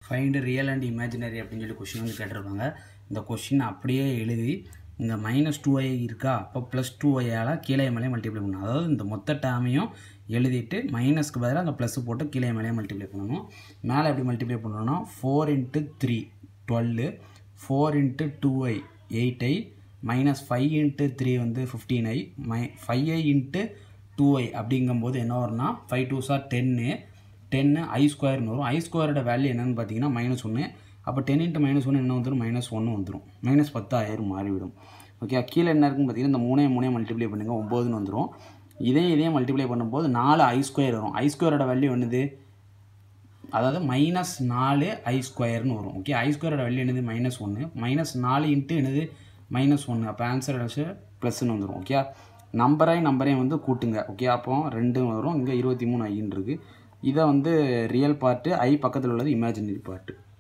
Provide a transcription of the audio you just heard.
find real and imaginary அப்படின்னு சொல்லி question வந்து கேட்டிருப்பாங்க இந்த கொஷின் அப்படியே எழுதி இந்த மைனஸ் டூ ஐ இருக்கா அப்போ ப்ளஸ் டூ ஐயால் கீழே மேலே மல்டிப்ளை பண்ணணும் அதாவது இந்த மொத்த டேமையும் எழுதிட்டு மைனஸ்க்கு பதிலாக அந்த ப்ளஸ் போட்டு கீழே மேலே மல்டிப்ளை பண்ணணும் மேலே எப்படி மல்டிப்ளை பண்ணணும்னா four into three twelve four into two I eight I minus five into three வந்து fifteen I my five I into two I அப்படிங்கும்போது என்ன வரும்னா ஃபைவ் டூ சார் டென்னு டென்னு ஐ ஸ்கொயர்னு வரும் ஐ ஸ்கொயரோட வேல்யூ என்னென்னு பார்த்தீங்கன்னா மைனஸ் ஒன்று அப்போ டென் இன்ட்டு மைனஸ் ஒன்று என்ன வந்துடும் மைனஸ் ஒன்று வந்துடும் மைனஸ் பத்து ஆயிரம் மாறிவிடும் ஓகே கீழே என்ன இருக்குன்னு பார்த்தீங்கன்னா இந்த மூணே மூணே மல்டிப்ளை பண்ணுங்கள் ஒம்போதுன்னு வந்துடும் இதே இதே மல்டிப்ளை பண்ணும்போது நாலு ஐ ஸ்கொயர் வரும் ஐ ஸ்கொயரோட வேல்யூ என்னது அதாவது மைனஸ் நாலு ஐ ஸ்கொயர்னு வரும் ஓகே ஐ ஸ்கொயரோட வேல்யூ என்னது மைனஸ் ஒன்று மைனஸ் நாலு இன்ட்டு என்னது மைனஸ் ஒன்று அப்போ ஆன்சர் வச்சு ப்ளஸ்ன்னு வந்துடும் ஓகே நம்பரையும் நம்பரையும் வந்து கூட்டுங்க ஓகே அப்போ ரெண்டு வரும் இங்கே இருபத்தி மூணு ஐன்னு இருக்குது இதை வந்து ரியல் பார்ட்டு ஐ பக்கத்தில் உள்ளது இமேஜினரி பார்ட்டு